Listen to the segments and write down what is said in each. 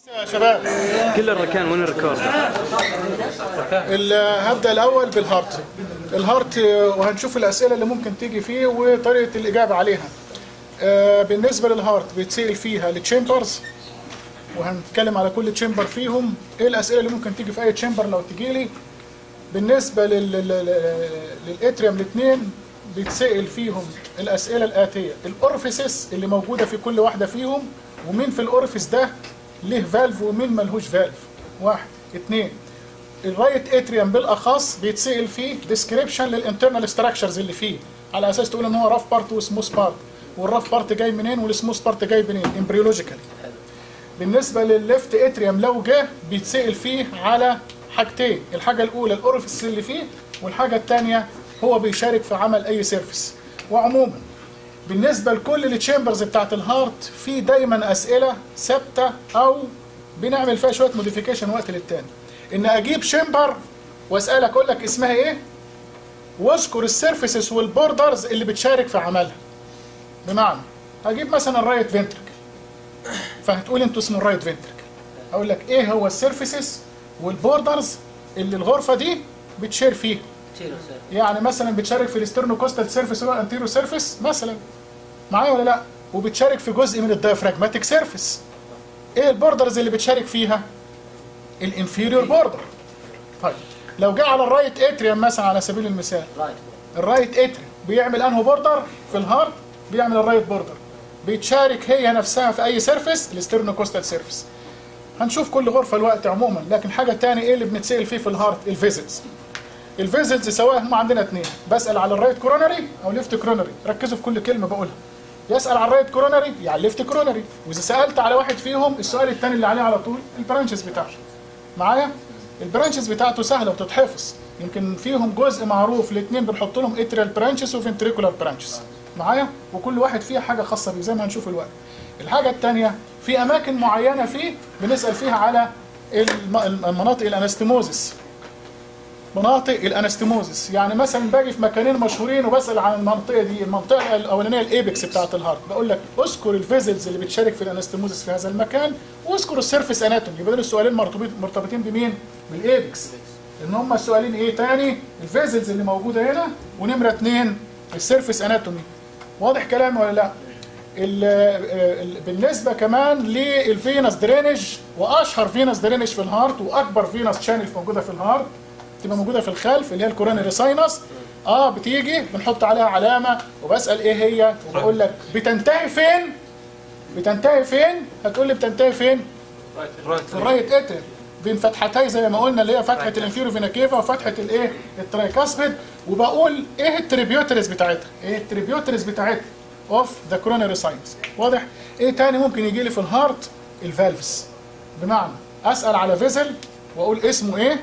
يا شباب كل الركان وين الريكورد؟ ال- هبدا الاول بالهارت الهارت آه، وهنشوف الاسئله اللي ممكن تيجي فيه وطريقه الاجابه عليها آه، بالنسبه للهارت بيتسال فيها التشامبرز وهنتكلم على كل تشامبر فيهم ايه الاسئله اللي ممكن تيجي في اي تشامبر لو تجي لي بالنسبه لل- لل- لل- للاتريوم الاثنين بيتسال فيهم الاسئله الاتيه الاورفيسس اللي موجوده في كل واحده فيهم ومين في الاورفيس ده ليه فالف ومين ملهوش فالف واحد اثنين الرايت اتريوم بالاخص بيتسال فيه ديسكريبشن للانترنال ستراكشرز اللي فيه على اساس تقول ان هو راف بارت وسموث بارت والراف بارت جاي منين والسموث بارت جاي منين امبريولوجيكالي بالنسبه للليفت اتريوم لو جه بيتسال فيه على حاجتين الحاجه الاولى الاورفيس اللي فيه والحاجه الثانيه هو بيشارك في عمل اي سيرفيس وعموما بالنسبه لكل التشامبرز بتاعت الهارت في دايما اسئله ثابته او بنعمل فيها شويه موديفيكيشن وقت للتاني ان اجيب شامبر واسالك اقول لك اسمها ايه واذكر السيرفيسز والبوردرز اللي بتشارك في عملها بمعنى هجيب مثلا الرايت فنتركل فهتقول انتوا اسمه الرايت فنتركل اقول لك ايه هو السيرفيسز والبوردرز اللي الغرفه دي بتشير فيها يعني مثلا بتشارك في الاسترنو كوستال سيرفيس ولا انتيرو سيرفيس مثلا معايا ولا لا وبتشارك في جزء من الدايفراجماتيك سيرفيس ايه البوردرز اللي بتشارك فيها الانفيريور بوردر طيب لو جه على الرايت اتريوم مثلا على سبيل المثال الرايت اتريوم بيعمل انه بوردر في الهارت بيعمل الرايت بوردر بيتشارك هي نفسها في اي سيرفيس الاسترنو كوستال سيرفيس هنشوف كل غرفه الوقت عموما لكن حاجه تاني ايه اللي بنتسال فيه في الهارت الفيزيتس الفيزلز سواء هم عندنا اثنين بسال على الرايت كورونري او ليفت كورونري ركزوا في كل كلمه بقولها يسال على الرايت كورونري يعني الليفت كورونري واذا سالت على واحد فيهم السؤال الثاني اللي عليه على طول البرانشز بتاعته معايا البرانشز بتاعته سهله وتتحفظ يمكن فيهم جزء معروف الاثنين بنحط لهم اتريال برانشز وفنتريكولار برانشز معايا وكل واحد فيها حاجه خاصه بيه زي ما هنشوف الوقت الحاجه الثانيه في اماكن معينه فيه بنسال فيها على الم- المناطق الانستموزس مناطق الانستموزس يعني مثلا باجي في مكانين مشهورين وبسال عن المنطقه دي المنطقه الاولانيه الايبكس بتاعه الهارت بقول لك اذكر الفيزلز اللي بتشارك في الانستموزس في هذا المكان واذكر السيرفيس اناتومي يبقى دول السؤالين مرتبط مرتبطين بمين بالايبكس ان هم السؤالين ايه تاني الفيزلز اللي موجوده هنا ونمره اثنين السيرفيس اناتومي واضح كلامي ولا لا ال ال بالنسبه كمان للفينس درينج واشهر فينس درينج في الهارت واكبر فينس شانل موجوده في الهارت تبقى موجوده في الخلف اللي هي الكورونري ساينس اه بتيجي بنحط عليها علامه وبسال ايه هي وبقول لك بتنتهي فين بتنتهي فين هتقول لي بتنتهي فين في الرايت اتر بين فتحتي زي ما قلنا اللي هي فتحه الانفيرو فينا كيفا وفتحه الايه الترايكاسبيد وبقول ايه التريبيوترز بتاعتها ايه التريبيوترز بتاعتها اوف ذا كورونري ساينس واضح ايه تاني ممكن يجي لي في الهارت الفالفز بمعنى اسال على فيزل واقول اسمه ايه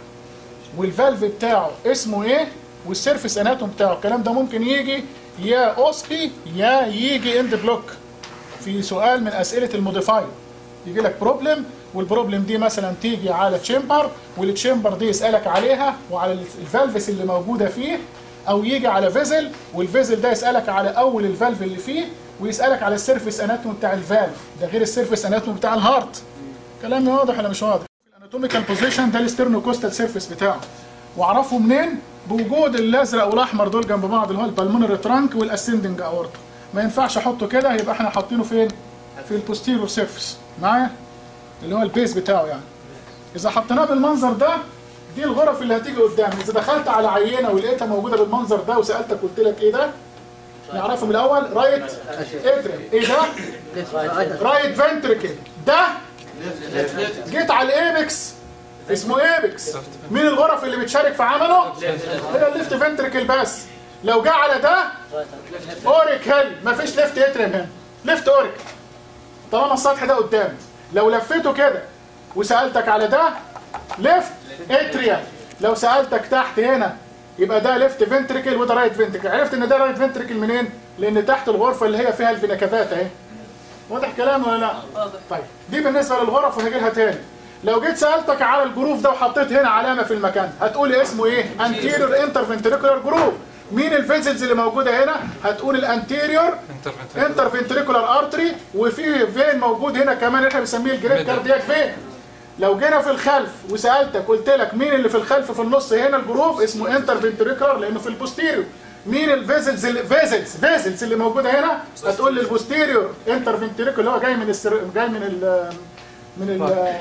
والفالف بتاعه اسمه ايه والسيرفيس اناتوم بتاعه الكلام ده ممكن يجي يا اوسبي يا يجي اند بلوك في سؤال من اسئله الموديفاير يجي لك بروبلم والبروبلم دي مثلا تيجي على تشامبر والتشامبر دي يسالك عليها وعلى الفالفس اللي موجوده فيه او يجي على فيزل والفيزل ده يسالك على اول الفالف اللي فيه ويسالك على السيرفيس اناتوم بتاع الفالف ده غير السيرفيس اناتوم بتاع الهارت كلامي واضح ولا مش واضح الاناتوميكال بوزيشن ده الاسترنوكوستال سيرفيس بتاعه واعرفه منين بوجود الازرق والاحمر دول جنب بعض اللي هو البلمونري ترانك والاسندنج اورتا ما ينفعش احطه كده يبقى احنا حاطينه فين في البوستيرور سيرفيس معايا اللي هو البيز بتاعه يعني اذا حطيناه بالمنظر ده دي الغرف اللي هتيجي قدامي اذا دخلت على عينه ولقيتها موجوده بالمنظر ده وسالتك قلت لك ايه ده نعرفه من الاول رايت اتريم ايه ده رايت فنتريكل ده جيت على الايبكس اسمه ايبكس مين الغرف اللي بتشارك في عمله هي الليفت فنتريكل بس لو جه على ده اوريكل مفيش ليفت اتريم هنا ليفت اوريكل طالما السطح ده قدامي لو لفيته كده وسالتك على ده ليفت اتريا لو سالتك تحت هنا يبقى ده ليفت فنتريكل وده رايت فنتريكل عرفت ان ده رايت فنتريكل منين لان تحت الغرفه اللي هي فيها الفيناكافات اهي واضح كلام ولا لا طيب دي بالنسبه للغرف وهجي لها تاني لو جيت سالتك على الجروف ده وحطيت هنا علامه في المكان هتقول اسمه ايه انتيريور انترفنتريكولار جروف مين الفيزلز اللي موجوده هنا هتقول الانتيريور انتر فنتريكولار ارتري وفي فين موجود هنا كمان احنا بنسميه الجريد كاردياك فين لو جينا في الخلف وسالتك قلت لك مين اللي في الخلف في النص هنا الجروف اسمه انتر فنتريكولار لانه في البوستيريور مين الفيزلز اللي فيزلز فيزلز اللي موجوده هنا هتقول لي البوستيريور انتر فنتريكولار اللي هو جاي من السر... جاي من ال من ال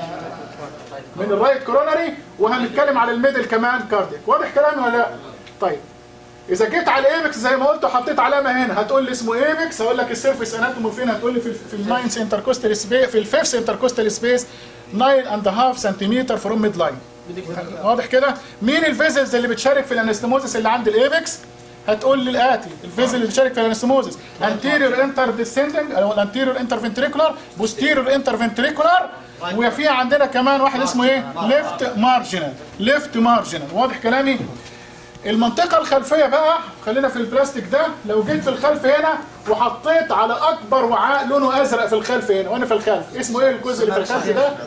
من الرايت كورونري وهنتكلم على الميدل كمان كاردياك واضح كلامي ولا لا طيب اذا جيت على الايبكس زي ما قلت وحطيت علامه هنا هتقول لي اسمه ايبكس هقول لك السيرفيس اناتومي فين هتقول لي في في الناينث انتركوستال سبيس في الفيفث انتركوستال سبيس 9 اند هاف سنتيمتر فروم ميد لاين واضح كده مين الفيزلز اللي بتشارك في الانستموزس اللي عند الايبكس هتقول لي الاتي الفيزل اللي بتشارك في الانستموزس anterior انتر ديسندنج او الانتيريور انتر فنتريكولار posterior انتر فنتريكولار وفي عندنا كمان واحد اسمه ايه ليفت مارجنال ليفت مارجنال واضح كلامي المنطقة الخلفية بقى خلينا في البلاستيك ده لو جيت في الخلف هنا وحطيت على أكبر وعاء لونه أزرق في الخلف هنا وأنا في الخلف اسمه إيه الجزء اللي في الخلف ده؟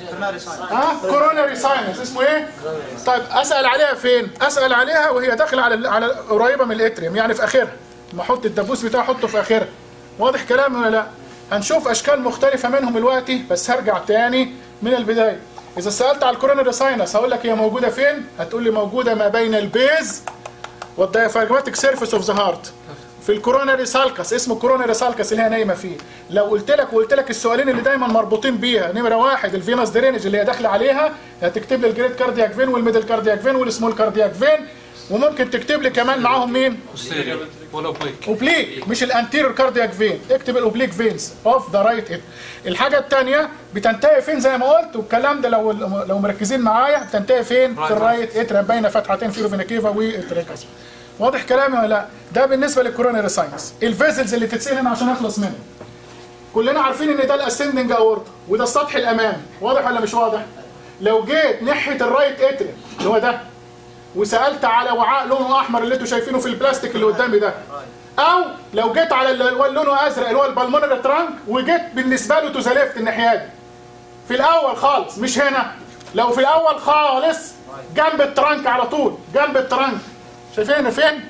ها كوروناري ساينس اسمه إيه؟ طيب أسأل عليها فين؟ أسأل عليها وهي داخلة على على قريبة من الإتريم يعني في آخرها ما أحط الدبوس بتاعي أحطه في آخرها واضح كلامي ولا لا؟ هنشوف أشكال مختلفة منهم دلوقتي بس هرجع تاني من البداية إذا سألت على الكوروناري ساينس هقول لك هي موجودة فين؟ هتقول لي موجودة ما بين البيز والديافراجماتيك سيرفيس اوف ذا هارت في الكوروناري سالكس اسمه كوروناري سالكس اللي هي نايمه فيه لو قلت لك وقلت لك السؤالين اللي دايما مربوطين بيها نمره واحد الفينوس درينج اللي هي داخله عليها هتكتب لي الجريد كاردياك فين والميدل كاردياك فين والسمول كاردياك فين وممكن تكتب لي كمان معاهم مين؟ ولا اوبليك اوبليك مش الانتيريور كاردياك فين اكتب الاوبليك فينز اوف ذا رايت هيد الحاجه الثانيه بتنتهي فين زي ما قلت والكلام ده لو لو مركزين معايا بتنتهي فين في الرايت اترا بين فتحتين فيروفينا كيفا والتريكاس واضح كلامي ولا لا ده بالنسبه للكوروناري ساينس الفيزلز اللي تتسال هنا عشان اخلص منها كلنا عارفين ان ده الاسندنج اورتا وده السطح الامامي واضح ولا مش واضح لو جيت ناحيه الرايت اتريا اللي هو ده وسالت على وعاء لونه احمر اللي انتوا شايفينه في البلاستيك اللي قدامي ده او لو جيت على اللي هو لونه ازرق اللي هو البلمونري ترانك وجيت بالنسبه له تو ذا ليفت الناحيه دي في الاول خالص مش هنا لو في الاول خالص جنب الترانك على طول جنب الترانك شايفين فين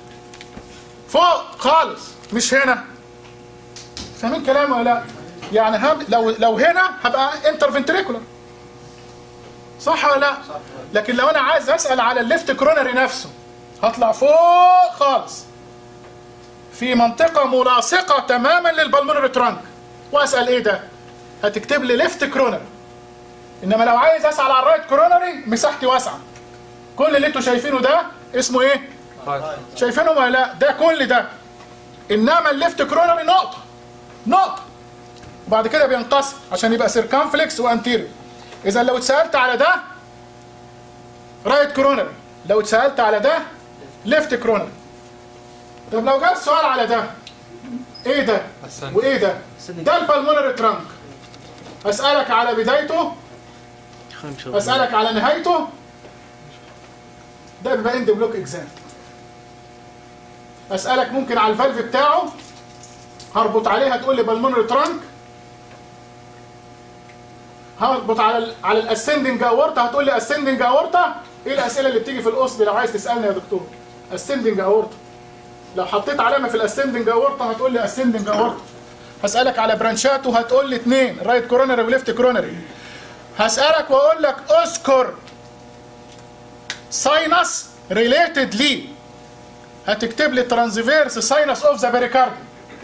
فوق خالص مش هنا فاهمين كلامي ولا لا يعني هم لو لو هنا هبقى انتر فنتريكولار صح ولا لا لكن لو انا عايز اسال على الليفت كرونري نفسه هطلع فوق خالص في منطقة ملاصقة تماما للبلمونري ترانك واسأل ايه ده هتكتب لي ليفت كرونري انما لو عايز اسأل على الرايت كرونري مساحتي واسعة كل اللي انتوا شايفينه ده اسمه ايه شايفينه ولا لا ده كل ده انما الليفت كرونري نقطة نقطة وبعد كده بينقسم عشان يبقى سيركمفلكس وانتيريور اذا لو اتسالت على ده رايت كرونري لو اتسالت على ده ليفت كرونري طب لو جه السؤال على ده ايه ده السن. وايه ده ده البلمونري ترانك اسالك على بدايته اسالك على نهايته ده بيبقى اند بلوك اكزام اسالك ممكن على الفالف بتاعه هربط عليه هتقول لي بالمونري ترانك هربط على ال على الاسندنج اورتا هتقول لي اسندنج اورتا ايه الاسئله اللي بتيجي في القصد لو عايز تسالني يا دكتور اسندنج اورتا لو حطيت علامه في الاسندنج اورتا هتقول لي اسندنج اورتا هسالك على برانشات وهتقول لي اثنين رايت كورونري وليفت كورونري هسالك واقول لك اذكر ساينس ريليتد لي هتكتب لي ترانزفيرس ساينس اوف ذا بريكاردي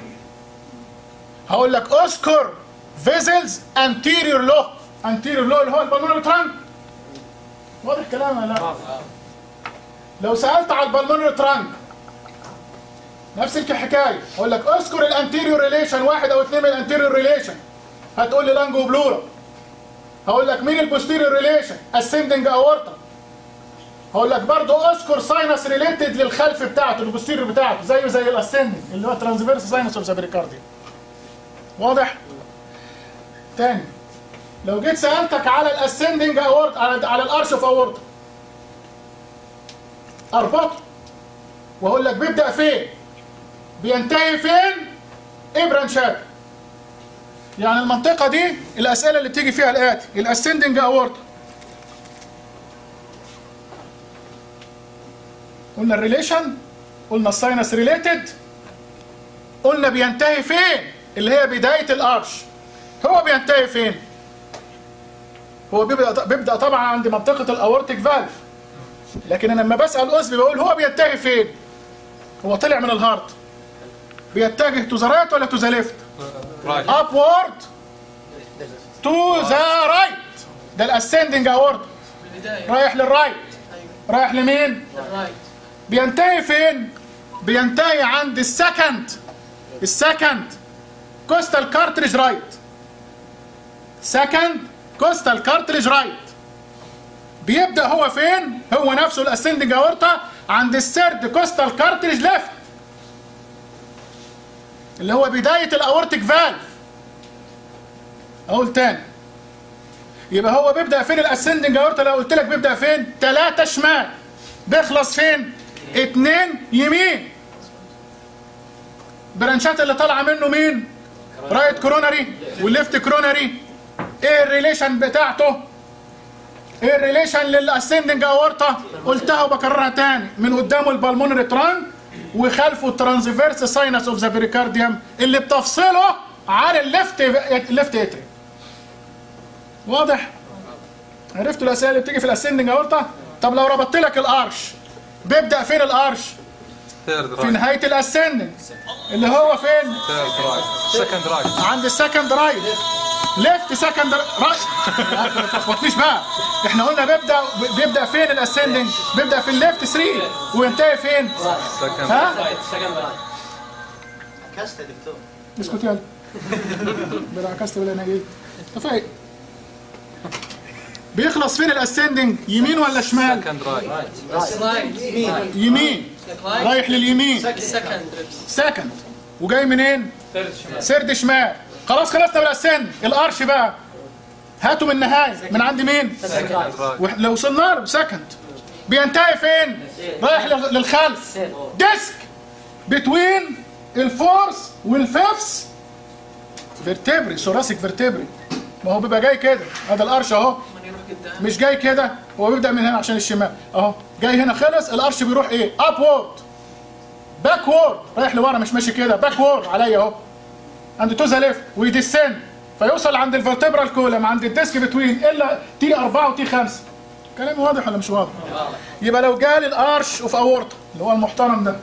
هقول لك اذكر فيزلز انتيريور لو انتيريور لو اللي هو البلمونري ترانك واضح كلامي ولا لا لو سالت على البلمونري ترانك نفس الحكايه اقول لك اذكر الانتيريور ريليشن واحد او اثنين من الانتيريور ريليشن هتقول لي لانجو بلورا هقول لك مين البوستيريور ريليشن اسندنج اورتا هقول لك برضه اذكر ساينس ريليتد للخلف بتاعته البوستيريور بتاعته زيه زي الاسندنج اللي هو ترانسفيرس ساينس اوف ذا بريكارديا واضح تاني لو جيت سالتك على الاسندنج اورت على على الارش اوف اورتا اربطه واقول لك بيبدا فين بينتهي فين ايه برانشات يعني المنطقه دي الاسئله اللي بتيجي فيها الاتي الاسندنج اورتا قلنا الريليشن قلنا الساينس ريليتد قلنا بينتهي فين اللي هي بدايه الارش هو بينتهي فين هو بيبدا بيبدا طبعا عند منطقه الاورتيك فالف لكن انا لما بسال اسبي بقول هو بينتهي فين هو طلع من الهارت بيتجه تو ذا رايت ولا تو ذا ليفت رايت upward to the right ده الاسندنج اورد البداية رايح للرايت رايح لمين الرايت بينتهي فين بينتهي عند السكند السكند كوستال كارتريج رايت سكند كوستال كارتريج رايت بيبدا هو فين هو نفسه الاسندنج اورتا عند السيرد كوستال كارتريج ليفت اللي هو بدايه الاورتيك فالف اقول تاني يبقى هو بيبدا فين الاسندنج اورتا لو قلت لك بيبدا فين ثلاثة شمال بيخلص فين اتنين يمين برانشات اللي طالعه منه مين رايت كرونري والليفت كرونري ايه الريليشن بتاعته ايه الريليشن للاسندنج اورتا قلتها وبكررها تاني من قدامه البالمونري ترانك وخلفه الترانسفيرس ساينس اوف ذا بريكارديوم اللي بتفصله عن الليفت الليفت اتري واضح عرفتوا الاسئله اللي بتيجي في الاسندنج اورتا طب لو ربطت لك الارش بيبدا فين الارش ثيرد في رايت نهايه الاسندنج اللي هو فين ثيرد رايت سكند رايت عند السكند رايت ليفت سكند رايت ما تلخبطنيش بقى احنا قلنا بيبدا بيبدا فين الاسندنج بيبدا في الليفت 3 وينتهي فين سكند ها عكست يا دكتور اسكت يلا بلا عكست ولا نجيب انت فايق بيخلص فين الاسندنج يمين ولا شمال سكند رايت سلايد يمين رايح لليمين سكند سكند وجاي منين سرد شمال خلاص خلصنا من الاسن الارش بقى هاتوا من النهايه من عند مين سكند رايت وإح- لو وصلنا له سكند بينتهي فين رايح لل- للخلف ديسك بتوين الفورس والفيفس فيرتبري ثوراسيك فيرتبري ما هو بيبقى جاي كده هذا الارش اهو من يروح قدام مش جاي كده هو بيبدا من هنا عشان الشمال اهو جاي هنا خلص الارش بيروح ايه ابورد باكورد رايح لورا مش ماشي كده باكورد عليا اهو عند تو ذا ليفت ويدسن فيوصل عند الفرتبرال كولم عند الديسك بتوين الا تي 4 وتي 5 كلامي واضح ولا مش واضح يبقى لو جالي الارش اوف اورتا اللي هو المحترم ده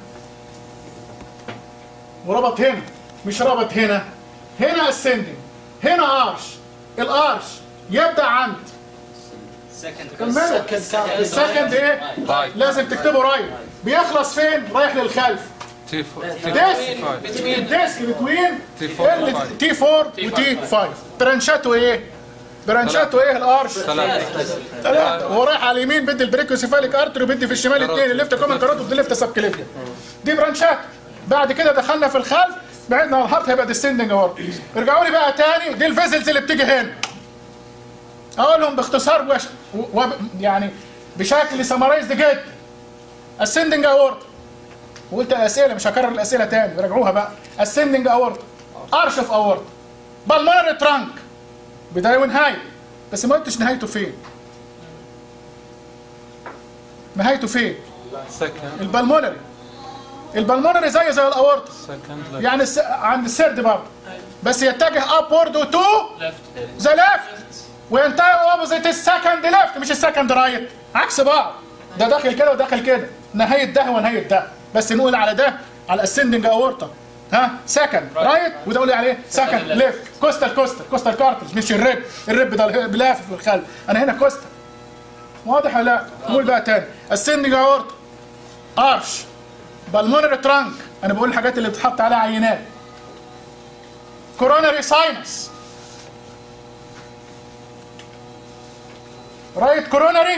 وربط هنا مش ربط هنا هنا اسندنج هنا ارش الارش يبدا عند كملوا السكند ايه رايت لازم تكتبه رايت بيخلص فين رايح للخلف تي فور تي ديسك فايف الديسك بتوين تي فور وفايف. تي 4 وتي 5 برانشاته ايه برانشاته ايه الارش ثلاثة ثلاثة وهو رايح على اليمين بدي البريكوسيفاليك ارتر وبدي في الشمال اثنين الليفت كومن كاروت ودي ليفت سب كليفيا دي برانشات بعد كده دخلنا في الخلف بعدنا عن الهارت هيبقى ديسندنج اورت ارجعوا لي بقى تاني دي الفيزلز اللي بتيجي هنا اقولهم باختصار وش... و... و... يعني بشكل سمرايزد جدا اسندنج اورت وقلت الاسئله مش هكرر الاسئله تاني راجعوها بقى اسندنج اورت ارش اوف اورت بالمونري ترانك بدايه ونهايه بس ما قلتش نهايته فين نهايته فين سكند البلمونري البلمونري زي زي الاورطه سكند يعني الس... عند السرد برضه بس يتجه ابورد تو ليفت ذا ليفت وينتهي اوبوزيت السكند ليفت مش السكند رايت عكس بعض ده داخل كده وداخل كده نهايه ده ونهايه ده بس نقول على ده على الاسندنج اورطه ها سكند رايت وده قول عليه سكند ليفت كوستال كوستال كوستال كارتلج مش الريب الريب ده بلافف في الخلف انا هنا كوستال واضح ولا لا نقول بقى تاني السندنج اورطه ارش بالمونري ترانك انا بقول الحاجات اللي بتحط عليها عينات كوروناري ساينس رايت كوروناري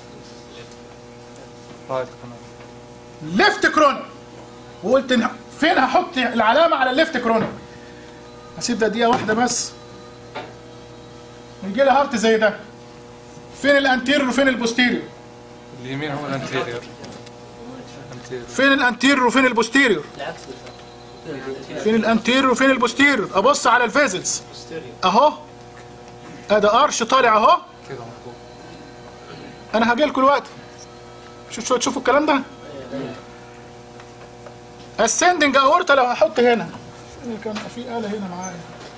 رايت ليفت كرونري وقلت إن- فين هحط العلامه على الليفت كرونري هسيب ده دقيقه واحده بس يجي لي هارت زي ده فين الانتيريور وفين البوستيريور اليمين هو الانتيريور انتيريور فين الانتيريور وفين البوستيريور فين الانتيريور وفين البوستيريور ابص على الفيزلز اهو ادي ارش طالع اهو كده مظبوط انا هاجي لكم الوقت شوف شو تشوفوا الكلام ده ascending اورتا لو هحط هنا كان في آلة هنا معايا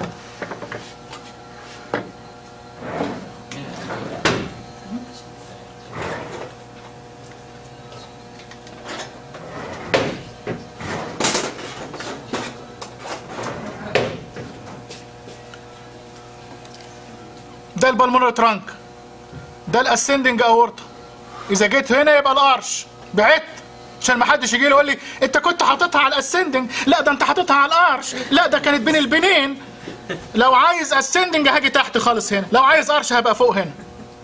ده البلمونر ترانك ده الاسندنج اورتا اذا جيت هنا يبقى الارش بعدت عشان ما حدش يجي لي يقول لي انت كنت حاططها على الاسندنج لا ده انت حاططها على الارش لا ده كانت بين البنين لو عايز اسندنج هاجي تحت خالص هنا لو عايز ارش هبقى فوق هنا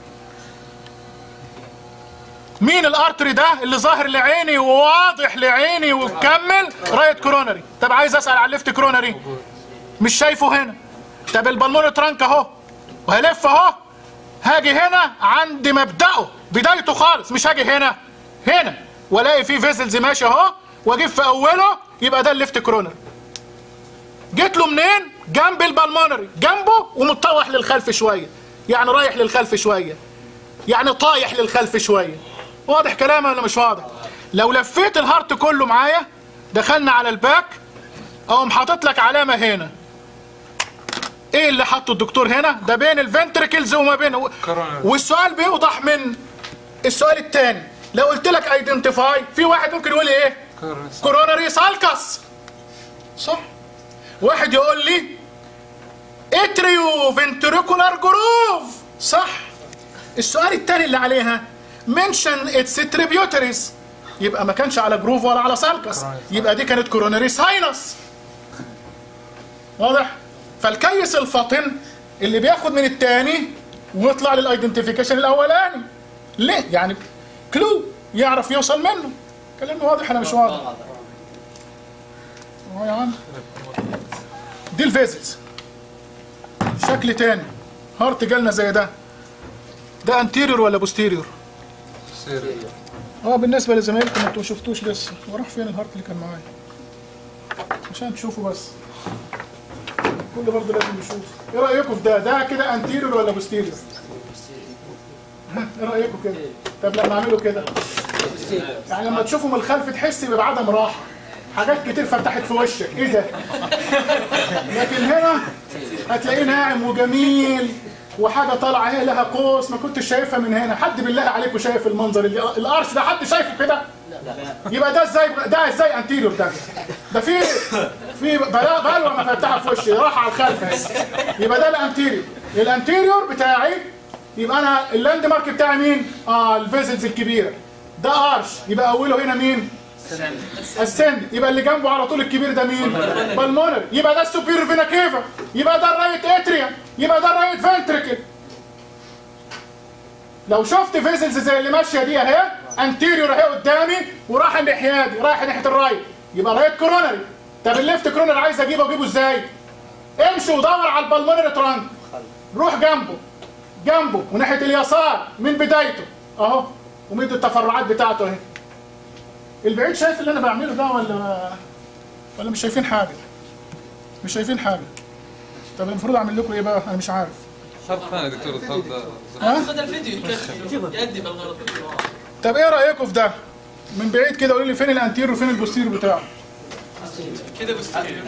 مين الارتري ده اللي ظاهر لعيني وواضح لعيني ومكمل رايت كرونري طب عايز اسال على الليفت كرونري مش شايفه هنا طب البلمونر ترانك اهو وهلف اهو هاجي هنا عند مبدأه بدايته خالص مش هاجي هنا هنا والاقي فيه فيزلز ماشي اهو واجيب في اوله يبقى ده الليفت كرونر جيت له منين جنب البلمونري جنبه ومتطوح للخلف شويه يعني رايح للخلف شويه يعني طايح للخلف شويه واضح كلامي ولا مش واضح لو لفيت الهارت كله معايا دخلنا على الباك اقوم حاطط لك علامه هنا ايه اللي حطه الدكتور هنا ده بين الفنتركلز وما بين كورونا. والسؤال بيوضح من السؤال الثاني لو قلت لك ايدنتيفاي في واحد ممكن يقول لي ايه كورنس كوروناري سالكس صح واحد يقول لي اتريو فنتريكولار جروف صح السؤال الثاني اللي عليها منشن اتس تريبيوتريز يبقى ما كانش على جروف ولا على سالكس يبقى دي كانت كوروناري ساينس واضح فالكيس الفطن اللي بياخد من الثاني ويطلع للايدنتيفيكيشن الاولاني ليه يعني كلو يعرف يوصل منه كلامي واضح انا مش واضح اهو يا عم دي الفيزلز شكل تاني هارت جالنا زي ده ده انتيريور ولا بوستيريور سير اه بالنسبه لزمايلكم انتوا ما شفتوش لسه وراح فين الهارت اللي كان معايا عشان تشوفوا بس كل برضه لازم يشوف ايه رايكم في ده ده كده انتيريور ولا بوستيريور ها، ايه رايكم كده طب لما اعمله كده يعني لما تشوفوا من الخلف تحس بعدم راحه حاجات كتير فتحت في وشك ايه ده لكن هنا هتلاقيه ناعم وجميل وحاجه طالعه اهي لها قوس ما كنتش شايفها من هنا حد بالله عليكم شايف المنظر اللي الارش ده حد شايفه كده يبقى ده ازاي ده ازاي انتيريور ده ده في في بلا- بلوه مفتحه في وشي راح على الخلف اهي. يبقى ده الانتيريور الانتيريور بتاعي يبقى انا اللاند مارك بتاعي مين اه الفيزلز الكبيره ده ارش يبقى اوله هنا مين السن يبقى اللي جنبه على طول الكبير ده مين بالمونر يبقى ده السوبيريور فينا كيفا يبقى ده الرايت اتريا يبقى ده الرايت فنتريكل لو شفت فيزلز زي اللي ماشيه دي اهي انتيريور اهي قدامي وراح الناحيه دي رايح ناحيه الرايت يبقى رايت كورونري طب الليفت كورونري عايز اجيبه اجيبه ازاي امشي ودور على البلمونري ترانك روح جنبه جنبه وناحيه اليسار من بدايته اهو ومد التفرعات بتاعته اهي البعيد شايف اللي انا بعمله ده ولا ولا مش شايفين حاجه مش شايفين حاجه طب المفروض اعمل لكم ايه بقى انا مش عارف خط ثاني دكتور الخط ده ها خد الفيديو يكفي يؤدي بالغرض طب ايه رايكم في ده من بعيد كده قولوا لي فين الانتير وفين البوستير بتاعه كده بستيريو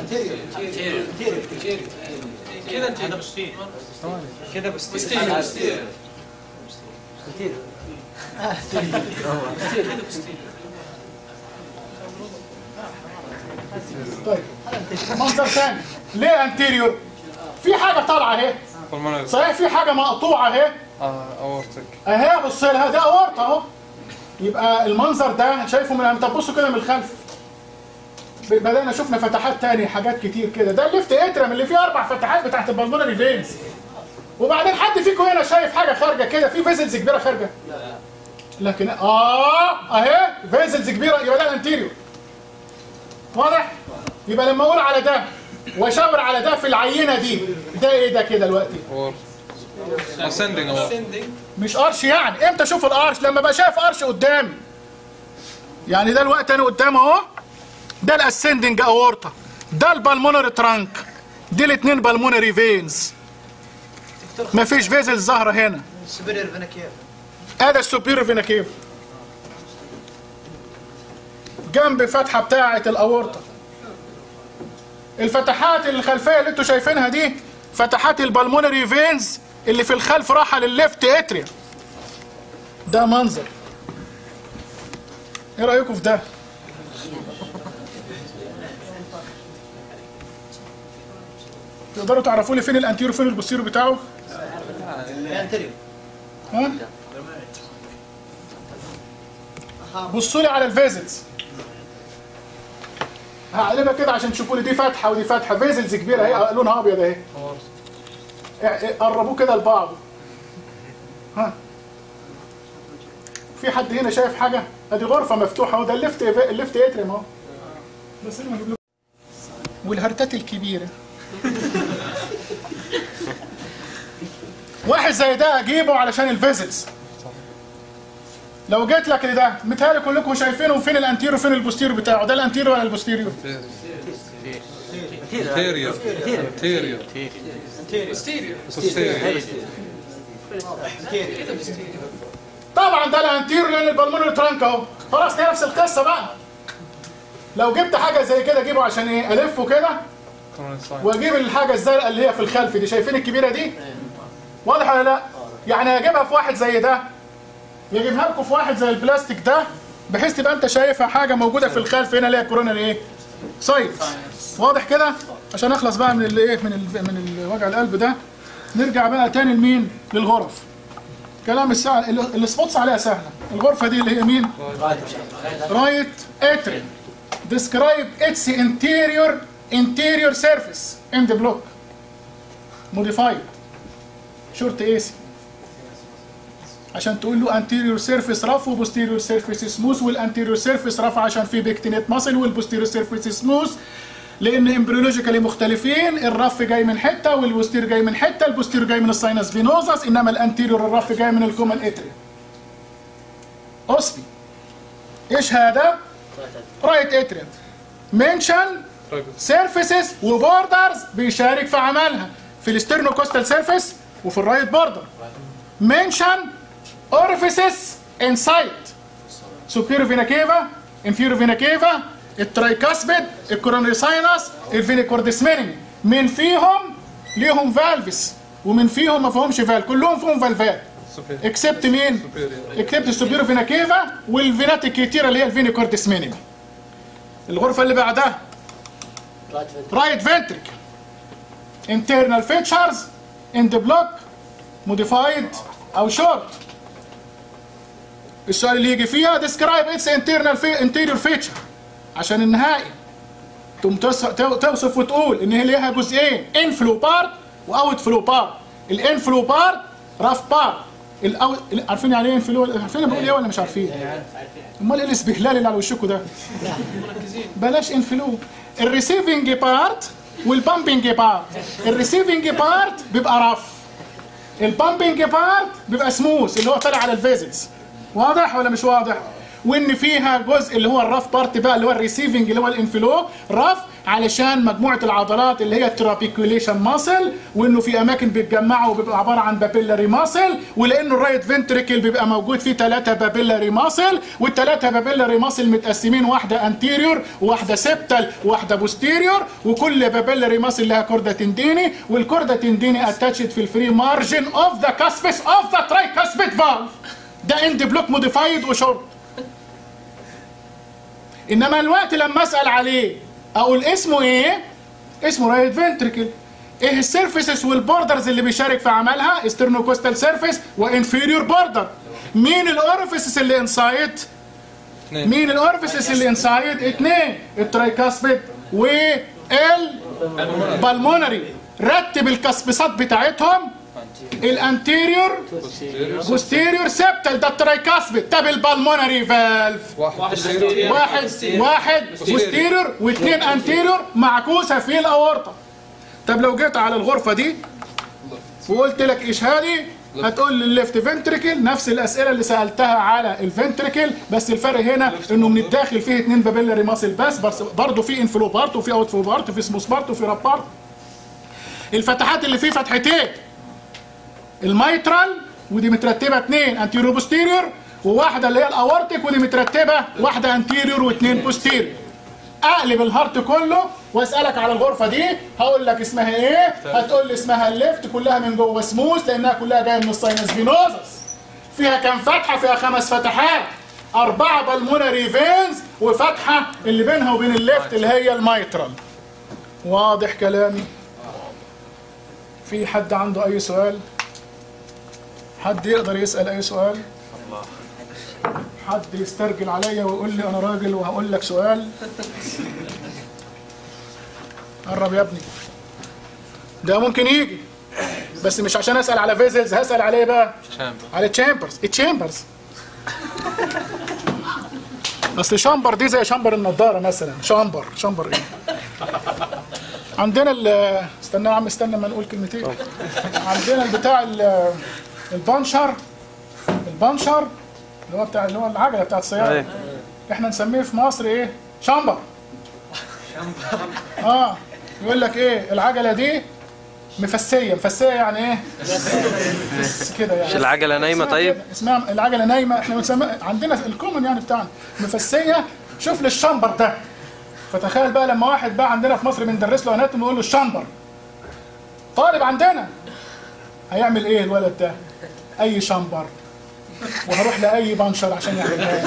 كده انت هذا بستيريو كده بس بستيريو بستيريو طيب منظر ثاني ليه انتيريور في حاجه طالعه اهي بالمونري صحيح في حاجه مقطوعه اهي اه اورتك اهي بص لها ده اورطه اهو يبقى المنظر ده شايفه من طب بصوا كده من الخلف بدأنا شفنا فتحات تاني حاجات كتير كده ده الليفت اترم اللي فيه اربع فتحات بتاعت البلمونري فينز وبعدين حد فيكم هنا شايف حاجه خارجه كده في فيزلز كبيره خارجه لكن اه اهي فيزلز كبيره يبقى ده الانتيريور واضح يبقى لما اقول على ده واشاور على ده في العينه دي ده ايه ده كده دلوقتي اورت اسندنج اورت سندنج مش قرش يعني امتى اشوف القرش لما بقى شايف قرش قدامي يعني ده الوقت انا قدام اهو ده الاسندنج اورتا ده البلمونري ترانك دي الاثنين بالمونري فينز مفيش فيزل ظاهره هنا سوبريور فينا كيف هذا السوبيريور فينا كيف جنب الفتحه بتاعه الاورطه الفتحات الخلفيه اللي انتوا شايفينها دي فتحات البلمونري فينز اللي في الخلف راحه للليفت اتريا ده منظر ايه رايكم في ده تقدروا تعرفوا لي فين الانتيرو فين البوستيرو بتاعه ها بصوا لي على الفيزلز هقلبها كده عشان تشوفوا لي دي فتحه ودي فتحه فيزلز كبيره اهي لونها ابيض اهي إيه- قربوه كده لبعض ها في حد هنا شايف حاجه ادي غرفه مفتوحه اهو ده الليفت الليفت اتريم اهو بس انا هجيب لكم والهرتات الكبيره واحد زي ده اجيبه علشان الفيزلز لو جيت لك لده متهيألي كلكم شايفينه فين الانتيرو فين البوستيرو بتاعه ده الانتيرو ولا البوستيرو تيريو تيريو بوستيريور بوستيريو كده بوستيريور طبعا ده الانتيرو لان البلمونري ترانك اهو خلاص دي نفس القصه بقى لو جبت حاجه زي كده اجيبه عشان ايه الفه كده واجيب الحاجه الزرقاء اللي هي في الخلف دي شايفين الكبيره دي واضح ولا لا يعني هجيبها في واحد زي ده يجيبها لكم في واحد زي البلاستيك ده بحيث تبقى انت شايفها حاجه موجوده في الخلف هنا اللي هي كورونا ايه سايت واضح كده عشان اخلص بقى من الايه من ال من وجع القلب ده نرجع بقى تاني لمين للغرف كلام الساعه ال- السبوتس عليها سهله الغرفه دي اللي هي مين رايت اتري describe its interior interior surface in the block modified short AC عشان تقول له anterior surface rough و posterior surface smooth والanterior surface rough عشان في بيكتينيت ماسل والposterior surface smooth لان امبريولوجيكالي مختلفين الرف جاي من حته والبوستير جاي من حته البوستير جاي من الساينس فينوزس انما الانتيريور الرف جاي من الكومن اتري اوسبي ايش هذا؟ رايت اتريم منشن سيرفيسز وبوردرز بيشارك في عملها في الاسترنوكوستال سيرفيس وفي الرايت بوردر منشن اورفيسز انسايد سوبيرو فينا كيفا انفيرو فينا كيفا الترايكاسبيد الكورونري ساينس الفينيكورديسمينينج من فيهم ليهم فالفس ومن فيهم ما فيهمش فال كلهم فيهم فالفات اكسبت مين؟ اكسبت السوبيرو فينا كيفا والفينات الكتيره اللي هي الفينيكورديسمينينج الغرفه اللي بعدها رايت فنتريكل internal features in the block modified او short السؤال اللي يجي فيها describe its internal fe- interior feature عشان النهائي تقوم تص- تو- توصف وتقول ان هي ليها جزئين inflow part واوت فلو part الانفلو بارت راف بارت الأو... عارفين يعني ايه انفلو عارفين أنا بقول ايه ولا مش عارفين امال ايه الاستهلال اللي على وشكوا ده بلاش انفلو الريسيفنج بارت والبامبنج بارت الريسيفنج بارت بيبقى رف البامبنج بارت بيبقى سموث اللي هو طالع على الفيزلز واضح ولا مش واضح وان فيها جزء اللي هو الرف بارت بقى اللي هو الريسيفنج اللي هو الانفلو رف علشان مجموعه العضلات اللي هي الترابيكوليشن ماسل وانه في اماكن بيتجمعوا وبيبقى عباره عن بابيلاري ماسل ولانه الرايت فنتريكل بيبقى موجود فيه ثلاثه بابيلاري ماسل والثلاثه بابيلاري ماسل متقسمين واحده انتيريور وواحده سيبتال وواحده بوستيريور وكل بابيلاري ماسل لها كوردا تنديني والكوردا تنديني اتاتشد في الفري مارجن اوف ذا كاسبس اوف ذا ترايكاسبيد فالف ده اند بلوك موديفايد وشورت انما الوقت لما اسال عليه اقول اسمه ايه اسمه رايت فنتريكل ايه السيرفيسز والبوردرز اللي بيشارك في عملها استرنوكوستال سيرفيس وانفيريور بوردر مين الاورفيسز اللي انسايد اثنين مين الاورفيسز اللي انسايد اثنين الترايكاسبيد والبالمونري رتب الكسبسات بتاعتهم الانتيريور بوستيريور سيبتال ده الترايكاسبيد طب البالمونري فالف واحد بوستيريور واحد واحد بوستيريور واثنين انتيريور معكوسه في الاورطه طب لو جيت على الغرفه دي وقلت لك ايش هذه هتقول لي الليفت فنتريكل نفس الاسئله اللي سالتها على الفنتريكل بس الفرق هنا انه من الداخل فيه اثنين بابيلاري ماسل بس بس برضه في انفلو بارت وفي اوت فلو بارت وفي سموث بارت وفي راب بارت الفتحات اللي فيه فتحتين الميترال ودي مترتبه اثنين انتيرو بوستيريور وواحده اللي هي الاورتيك ودي مترتبه واحده انتيريور واثنين بوستيريور اقلب الهارت كله واسالك على الغرفه دي هقول لك اسمها ايه هتقول لي اسمها الليفت كلها من جوه سموث لانها كلها جايه من الساينس فينوزس فيها كام فتحه فيها خمس فتحات أربعة بالمونري فينز وفتحة اللي بينها وبين الليفت اللي هي الميترال واضح كلامي في حد عنده أي سؤال حد يقدر يسأل أي سؤال حد يسترجل عليا ويقول لي أنا راجل وهقول لك سؤال قرب يا ابني ده ممكن يجي بس مش عشان اسال على فيزلز هسال على ايه بقى شامبر على تشامبرز التشامبرز اصل شامبر دي زي شامبر النضاره مثلا شامبر شامبر ايه عندنا ال استنى يا عم استنى ما نقول كلمتين عندنا البتاع ال- البانشر البانشر اللي هو بتاع اللي هو العجله بتاعت السياره أيوة. احنا نسميه في مصر ايه شامبر اه يقول لك ايه العجله دي مفسيه مفسيه يعني ايه مفس كده يعني مش العجلة نايمة اسمها طيب كده، اسمها العجله نايمه احنا بنسميها عندنا الكومن يعني بتاعنا مفسيه شوف لي الشمبر ده فتخيل بقى لما واحد بقى عندنا في مصر بندرس له اناتومي نقول له الشمبر طالب عندنا هيعمل ايه الولد ده اي شمبر وهروح لاي بنشر عشان يعملها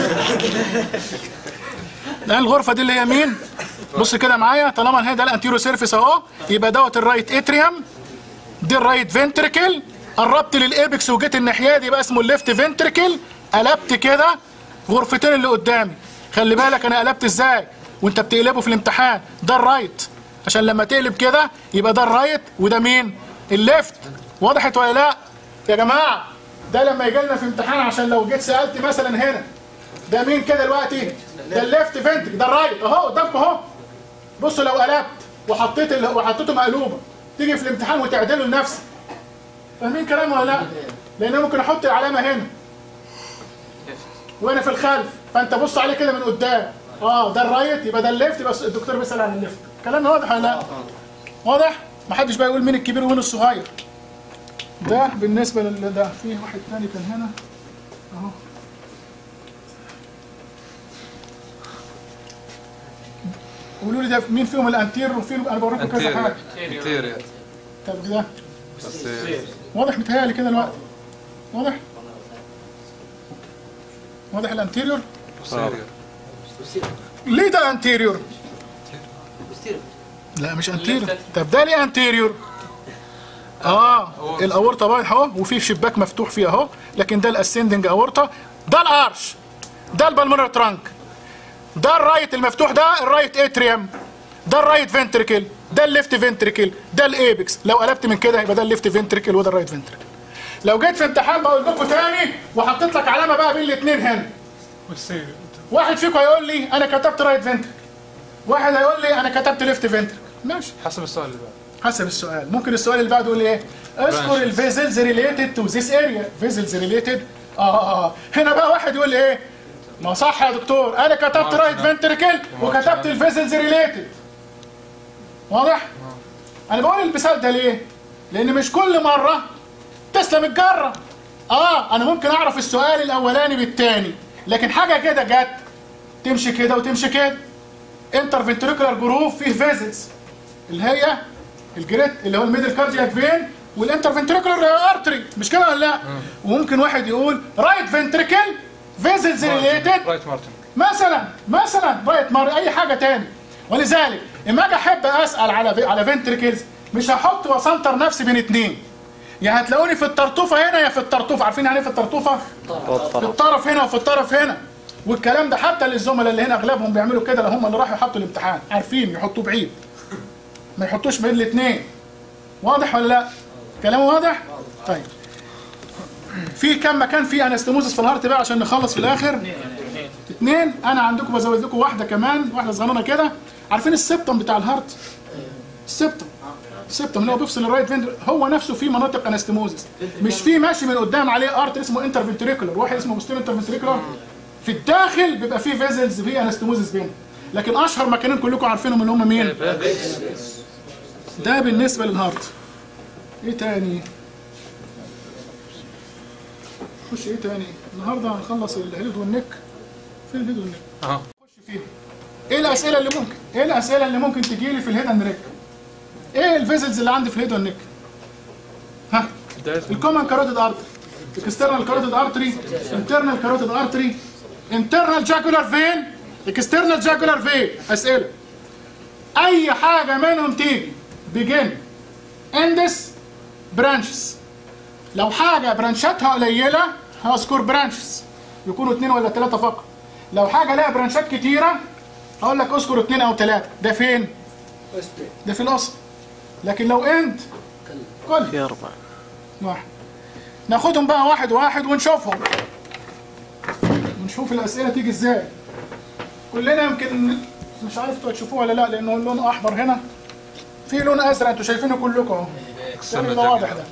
لان الغرفه دي اللي هي مين بص كده معايا طالما هي ده الانتيرو سيرفيس اهو يبقى دوت الرايت اتريوم دي الرايت فنتريكل قربت للابكس وجيت الناحيه دي يبقى اسمه الليفت فنتريكل قلبت كده غرفتين اللي قدامي خلي بالك انا قلبت ازاي وانت بتقلبه في الامتحان ده الرايت عشان لما تقلب كده يبقى ده الرايت وده مين الليفت وضحت ولا لا يا جماعه ده لما يجي لنا في امتحان عشان لو جيت سالت مثلا هنا ده مين كده دلوقتي ده الليفت فنتريك ده الرايت اهو قدامكم اهو بصوا لو قلبت وحطيت ال... وحطيته مقلوبه تيجي في الامتحان وتعدله لنفسك فاهمين كلامي ولا لا؟ لان أنا ممكن احط العلامه هنا وانا في الخلف فانت بص عليه كده من قدام اه ده الرايت يبقى ده الليفت يبقى الدكتور بيسال عن الليفت كلامي واضح ولا لا؟ واضح؟ محدش بقى يقول مين الكبير ومين الصغير ده بالنسبه لل ده في واحد تاني كان هنا اهو قولوا لي ده مين فيهم الانتير وفين انا بوريكم كذا انتيريور حاجه انتيريور طب ده بوستيريور واضح متهيألي كده الوقت واضح واضح الانتيريور بوستيريور ليه ده انتيريور لا مش انتيريور طب ده ليه انتيريور اه الاورطه بايض اهو وفي شباك مفتوح فيه اهو لكن ده الاسندنج اورطه ده الارش ده البلمونر ترانك ده الرايت المفتوح ده الرايت اتريوم ده الرايت فنتريكل ده الليفت فنتريكل ده الايبكس لو قلبت من كده يبقى ده الليفت فنتريكل وده الرايت فنتريكل لو جيت في امتحان بقول لكم تاني وحطيت لك علامه بقى بين الاثنين هنا واحد فيكم هيقول لي انا كتبت رايت فنتريكل واحد هيقول لي انا كتبت ليفت فنتريكل ماشي حسب السؤال اللي بعد حسب السؤال ممكن السؤال اللي بعده يقول لي ايه اذكر الفيزلز ريليتد تو ذيس اريا فيزلز ريليتد اه اه اه هنا بقى واحد يقول لي ايه ما صح يا دكتور انا كتبت رايت فنتريكل وكتبت الفيزلز ريليتد واضح انا بقول المثال ده ليه لان مش كل مره تسلم الجره اه انا ممكن اعرف السؤال الاولاني بالتاني لكن حاجه كده جت تمشي كده وتمشي كده انترفنتريكولار جروف فيه فيزلز اللي هي الجريت اللي هو الميدل كاردياك فين والانترفنتريكولار ارتري مش كده ولا لا وممكن واحد يقول رايت فنتريكل فيزلز ريليتد رايت مارتن مثلا مثلا رايت مار اي حاجه تاني ولذلك اما اجي احب اسال على في على فنتريكلز مش هحط واسنتر نفسي بين اتنين يا هتلاقوني في الطرطوفه هنا يا في الطرطوفه عارفين يعني ايه في الطرطوفه في الطرف هنا وفي الطرف هنا والكلام ده حتى للزملاء اللي هنا اغلبهم بيعملوا كده لو هم اللي راحوا يحطوا الامتحان عارفين يحطوه بعيد ما يحطوش بين الاثنين واضح ولا لا كلامه واضح طيب في كم مكان في انستموزس في الهارت بقى عشان نخلص في الاخر اثنين انا عندكم بزود لكم واحده كمان واحده صغننه كده عارفين السبتم بتاع الهارت السبتم السبتم اللي هو بيفصل الرايت فين هو نفسه في مناطق انستموزس مش في ماشي من قدام عليه ارت اسمه انترفنتريكولار واحد اسمه بوستير انترفنتريكولار في الداخل بيبقى فيه فيزلز فيه انستموزس بينهم لكن اشهر مكانين كلكم عارفينهم اللي هم مين ده بالنسبه للهارت ايه تاني خش ايه تاني النهارده هنخلص الهيد والنك فين الهيد والنك اهو خش فيها ايه الاسئله اللي ممكن ايه الاسئله اللي ممكن تجي لي في الهيد اند نيك ايه الفيزلز اللي عندي في الهيد والنك ها الكومن كاروتيد ارتري اكسترنال كاروتيد ارتري انترنال كاروتيد ارتري انترنال جاكولار فين اكسترنال جاكولار فين اسئله اي حاجه منهم تيجي بيجن اندس برانشز لو حاجه برانشاتها قليله هذكر برانشز يكونوا اثنين ولا ثلاثه فقط لو حاجه لها برانشات كتيره هقول لك اذكر اثنين او ثلاثه ده فين ده في الاصل لكن لو اند كل في أربعة واحد ناخدهم بقى واحد واحد ونشوفهم ونشوف الأسئلة تيجي ازاي كلنا يمكن مش عارف انتوا هتشوفوه ولا لا لأنه اللون أحمر هنا في لون أزرق انتوا شايفينه كلكم اهو ده اللي واضح ده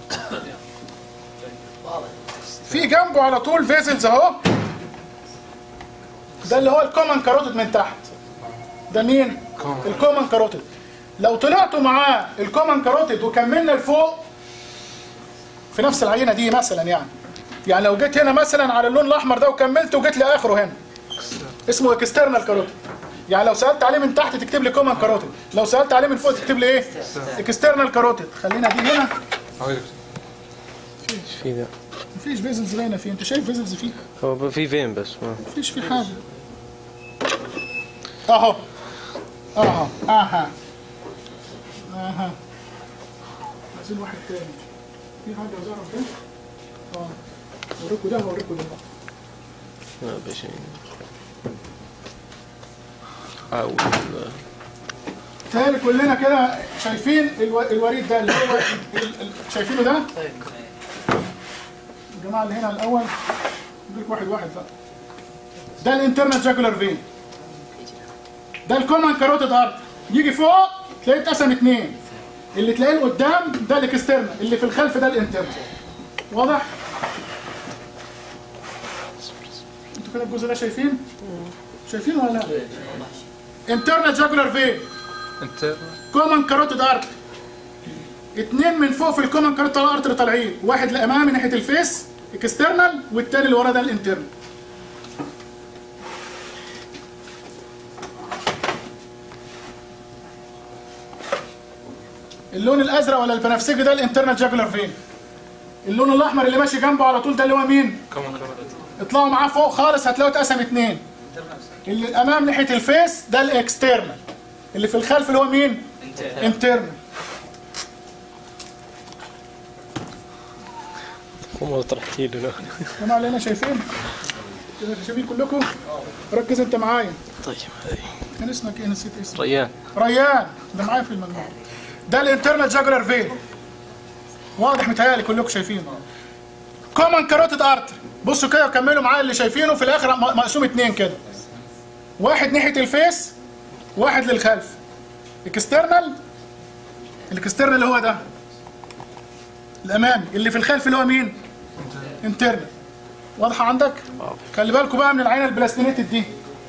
في جنبه على طول فيزلز اهو ده اللي هو الكومن كاروتيد من تحت ده مين؟ الكومن كاروتيد لو طلعتوا معاه الكومن كاروتيد وكملنا لفوق في نفس العينه دي مثلا يعني يعني لو جيت هنا مثلا على اللون الاحمر ده وكملت وجيت لاخره هنا اسمه اكسترنال كاروتيد يعني لو سالت عليه من تحت تكتب لي كومن كاروتيد لو سالت عليه من فوق تكتب لي ايه اكسترنال كاروتيد خلينا دي هنا اهو ايش في ذا؟ مفيش فيزلز باينه فيه انت شايف فيزلز فيه هو في فين بس ما مفيش فيه حاجه اهو اهو اها اها عايزين واحد تاني في حاجه ظهرت كده اه اوريكم ده واوريكم ده ما بشيء حاول تهيألي كلنا كده شايفين الو... الوريد ده اللي هو ال... ال... شايفينه ده؟ الجماعة اللي هنا الأول نديك واحد واحد بقى ده الانترنال جاكولار فين ده الكومن كاروتيد ارت يجي فوق تلاقيه اتقسم اتنين اللي تلاقيه قدام ده الاكسترنال اللي في الخلف ده الانترنال واضح؟ انتوا كده الجزء ده شايفين؟ شايفين ولا لا؟ انترنال جاكولار فين انت كومن كاروتيد ارتري اتنين من فوق في الكومن كاروتيد ارتري طالعين واحد لامام ناحيه الفيس اكسترنال والتاني اللي ورا ده الانترنال اللون الازرق ولا البنفسجي ده الانترنال جاكولار فين اللون الاحمر اللي ماشي جنبه على طول ده اللي هو مين كمان كمان اطلعوا معاه فوق خالص هتلاقوا اتقسم اتنين اللي الامام ناحيه الفيس ده الاكسترنال اللي في الخلف اللي هو مين انترنال هم طرحتي له جماعه اللي هنا شايفين كده شايفين كلكم ركز انت معايا طيب هذه كان اسمك ايه نسيت اسمك ريان ريان ده معايا في المجموعه ده الانترنال جاكولار فين واضح متهيألي كلكم شايفينه كومن كاروتيد ارتري بصوا كده وكملوا معايا اللي شايفينه في الاخر م- مقسوم اتنين كده واحد ناحيه الفيس واحد للخلف اكسترنال الاكسترنال اللي هو ده الامامي اللي في الخلف اللي هو مين انترنال واضحه عندك خلي بالكم بقى من العينه البلاستينيتد دي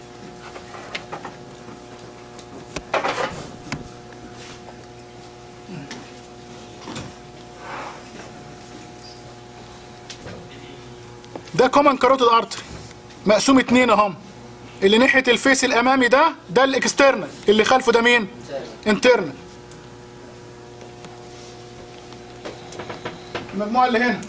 ده كومن كاروتيد ارتري مقسوم اتنين اهم اللي ناحيه الفيس الامامي ده ده الاكسترنال اللي خلفه ده مين انترنال المجموعه اللي هنا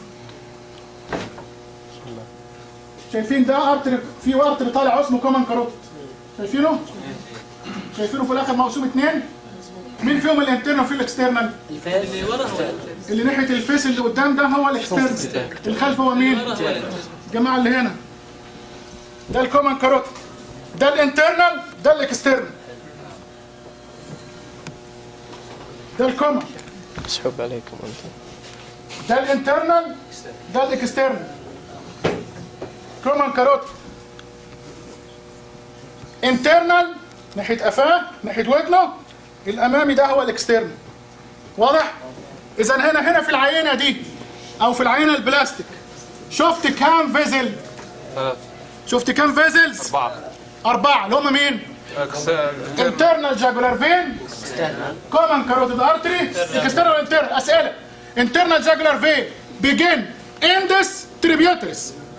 شايفين ده ارتري في ارتري طالع اسمه كومن كاروتيد شايفينه شايفينه في الاخر مقسوم اتنين مين فيهم الانترنال وفي الاكسترنال اللي ورا اللي ناحيه الفيس اللي قدام ده هو الاكسترنال الخلف هو مين الجماعه اللي هنا ده الكومن كاروتيد ده الانترنال ده الاكسترنال ده الكومن اسحب عليكم انت ده الانترنال ده الاكسترنال كومن كاروتيد انترنال ناحيه قفاه ناحيه ودنه الامامي ده هو الاكسترنال واضح اذا هنا هنا في العينه دي او في العينه البلاستيك شفت كام فيزل ثلاث شفت كام فيزلز أربعة اربعه اللي هم مين أكس- internal jugular vein common carotid artery external internal اسئله internal jugular vein begin in this tributaries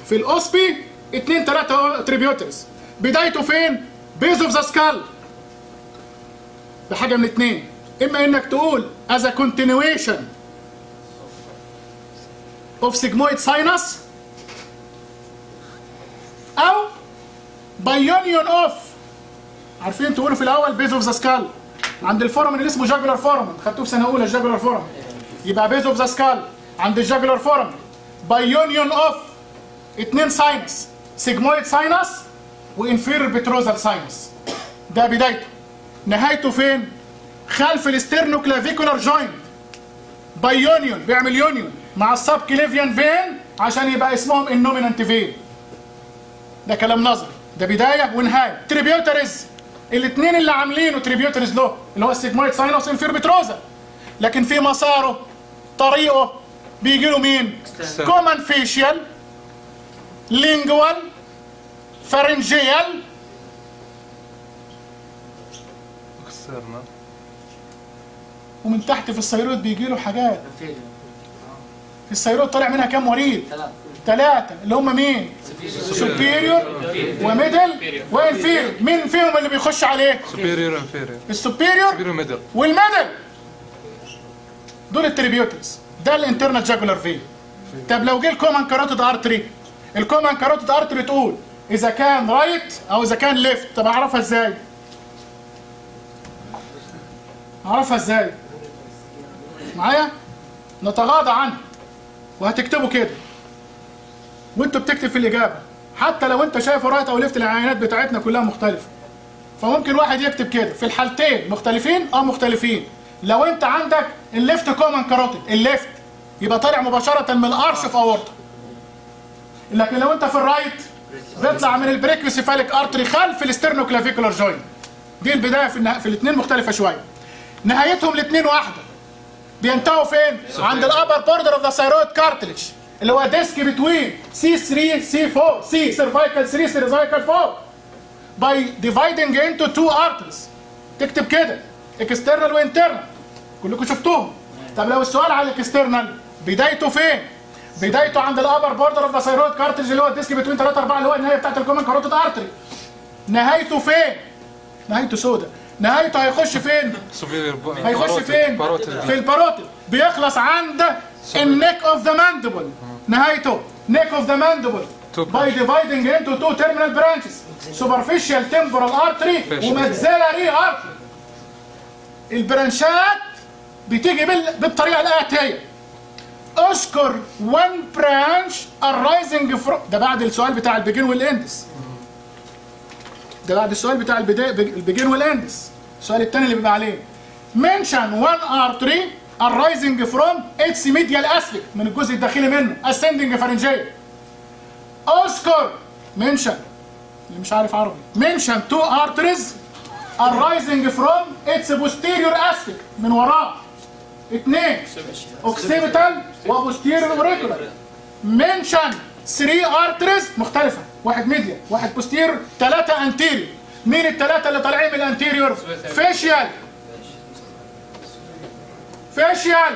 في الاوسبي اتنين تلاتة تريبيوترز بدايته فين بيز اوف ذا سكال بحاجه من اتنين اما انك تقول as a continuation of sigmoid sinus او by union of عارفين تقولوا في الاول بيز اوف ذا سكال عند الفورمن اللي اسمه جاجولار فورمن خدتوه في سنه اولى الجاجولار فورمن يبقى بيز اوف ذا سكال عند الجاجولار فورمن باي يونيون اوف اتنين ساينس سيجمويد ساينس وانفيرور بتروزال ساينس ده بدايته نهايته فين؟ خلف الاسترنوكلافيكولار جوينت باي يونيون بيعمل يونيون مع السب كليفيان فين عشان يبقى اسمهم النومينانت فين ده كلام نظري ده بدايه ونهايه تريبيوترز الاثنين اللي عاملينه تريبيوترز له اللي هو السيجمويد ساينس انفير بتروزا لكن في مساره طريقه بيجي له مين كومن فيشيال لينجوال فارنجيال اكسترنال ومن تحت في الثيرويد بيجي له حاجات في الثيرويد طالع منها كام وريد ثلاثة اللي هم مين سوبيريور وميدل وانفيريور مين فيهم اللي بيخش عليه سوبيريور انفيريور السوبيريور سوبيريور ميدل والميدل دول التريبيوترز ده الانترنال جاكولار في طب لو جه الكومن كاروتيد ارتري الكومن كاروتيد ارتري تقول اذا كان رايت او اذا كان ليفت طب اعرفها ازاي اعرفها ازاي معايا نتغاضى عنها وهتكتبوا كده وانت بتكتب في الاجابه حتى لو انت شايف رايت او ليفت العينات بتاعتنا كلها مختلفه فممكن واحد يكتب كده في الحالتين مختلفين اه مختلفين لو انت عندك الليفت كومن كاروتيد الليفت يبقى طالع مباشره من الارش في اورطه لكن لو انت في الرايت بيطلع من البريكوسيفاليك ارتري خلف الاسترنوكلافيكولار جوينت دي البدايه في النها... في الاثنين مختلفه شويه نهايتهم الاثنين واحده بينتهوا فين عند الابر بوردر اوف ذا ثايرويد كارتلج اللي هو ديسك بتوين سي 3 سي 4 سي سيرفايكال 3 سيرفايكال 4 by dividing into two arteries تكتب كده اكسترنال وانترنال كلكم شفتوهم طب لو السؤال على الاكسترنال بدايته فين بدايته عند الابر بوردر اوف ذا ثايرويد كارتلج اللي هو الديسك بتوين 3 4 اللي هو النهايه بتاعت الكومن كاروتيد ارتري نهايته فين نهايته سودا نهايته هيخش فين سوبيريور هيخش فين في الباروتيد بيخلص عند النيك اوف ذا ماندبل نهايته نيك اوف ذا ماندبل Two by dividing into two terminal branches superficial temporal artery Facial. وماكسيلاري artery البرانشات بتيجي بال- بالطريقه الاتيه اذكر one branch arising from ده بعد السؤال بتاع البيجين والاندس ده بعد السؤال بتاع البدا- البيجين والاندس السؤال الثاني اللي بيبقى عليه mention one artery arising from its medial aspect من الجزء الداخلي منه ascending pharyngeal اذكر mention اللي مش عارف عربي mention two arteries arising from its posterior aspect من وراه اثنين occipital وposterior auricular mention three arteries مختلفة واحد ميديا واحد posterior ثلاثة anterior مين الثلاثة اللي طالعين من الانتيريور facial facial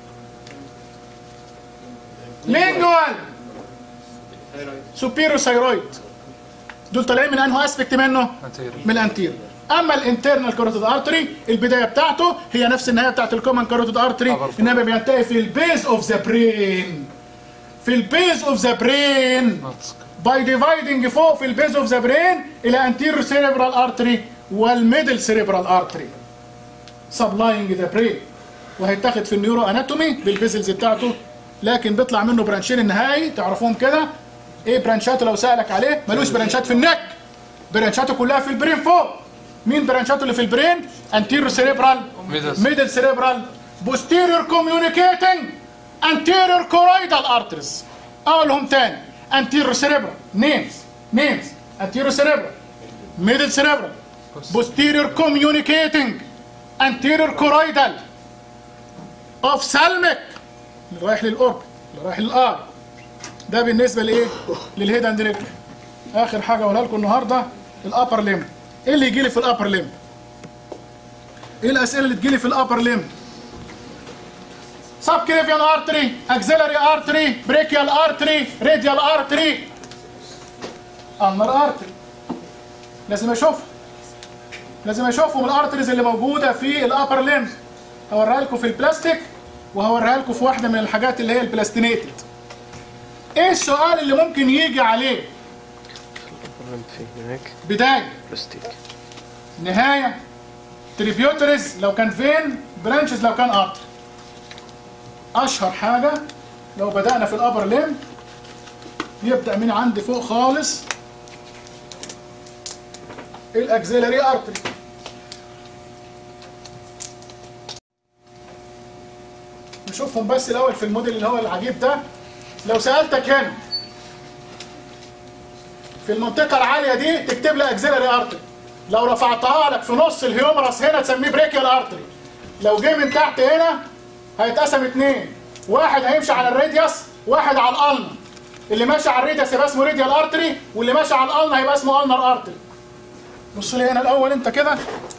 lingual superior thyroid دول طالعين من انه اسبكت منه من الانتير اما الانترنال كاروتيد ارتري البدايه بتاعته هي نفس النهايه بتاعت الكومن كاروتيد ارتري انما بينتهي في البيز اوف ذا برين في البيز اوف ذا برين باي ديفايدنج فوق في البيز اوف ذا برين الى انتيريور سيريبرال ارتري والميدل سيريبرال ارتري سبلاينج ذا برين وهيتاخد في النيورو اناتومي بالفيزلز بتاعته لكن بيطلع منه برانشين النهائي تعرفوهم كده ايه برانشاته لو سالك عليه ملوش برانشات في النك برانشاته كلها في البرين فوق مين برانشاته اللي في البرين انتيريور سيريبرال Middle. ميدل سيريبرال بوستيريور كوميونيكيتنج انتيريور كورويدال ارتريز اقولهم تاني انتيريور سيريبرال نيمز نيمز انتيريور سيريبرال ميدل سيريبرال بوستيريور كوميونيكيتنج انتيريور كورويدال اوف سالمك اللي رايح للاورب اللي رايح للار ده بالنسبه لايه للهيد اند نيك اخر حاجه اقولها لكم النهارده الابر ليم ايه اللي يجي لي في الابر ليم ايه الاسئله اللي تجي لي في الابر ليم سب كليفيان ارتري اكسلري ارتري بريكيال ارتري راديال ارتري النر ارتري لازم اشوفها لازم اشوفهم الارتريز اللي موجوده في الابر ليمز هوريها لكم في البلاستيك وهوريها لكم في واحده من الحاجات اللي هي البلاستينيتد ايه السؤال اللي ممكن يجي عليه الرم فيه هناك بدايه بلاستيك نهايه تريبيوتريز لو كان فين برانشز لو كان ارتر اشهر حاجه لو بدانا في الابر ليم يبدا من عند فوق خالص الاكزيلري ارتري نشوفهم بس الاول في الموديل اللي هو العجيب ده لو سالتك هنا في المنطقه العاليه دي تكتب لي اكزيلري ارتري لو رفعتها لك في نص الهيومرس هنا تسميه بريكيال ارتري لو جه من تحت هنا هيتقسم اتنين واحد هيمشي على الراديوس واحد على الالنا اللي ماشي على الراديوس يبقى اسمه راديال ارتري واللي ماشي على الالنا هيبقى اسمه النر ارتري بص لي هنا الاول انت كده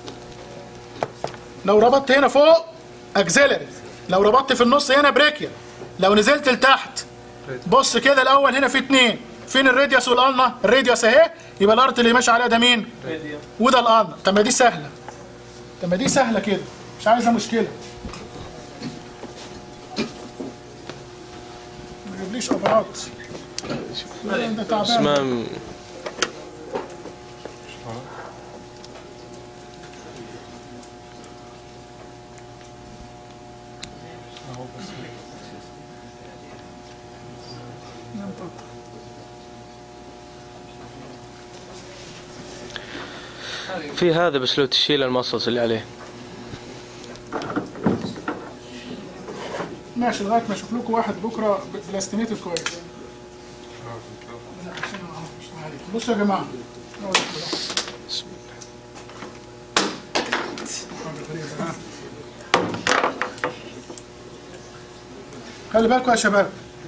لو ربطت هنا فوق اكزيلري لو ربطت في النص هنا بريكيال لو نزلت لتحت بص كده الاول هنا في اتنين فين الراديوس والالنا الراديوس اهي يبقى الارت اللي ماشي عليها ده مين وده الالنا طب ما دي سهله طب ما دي سهله كده مش عايزه مشكله ما تجيبليش ابراط لا، ده تعبان اسمها في هذا بس لو تشيل المصص اللي عليه ماشي لغايه ما اشوف لكم واحد بكره بلاستينيتد كويس بصوا يا جماعه بسم خلي بالكم يا شباب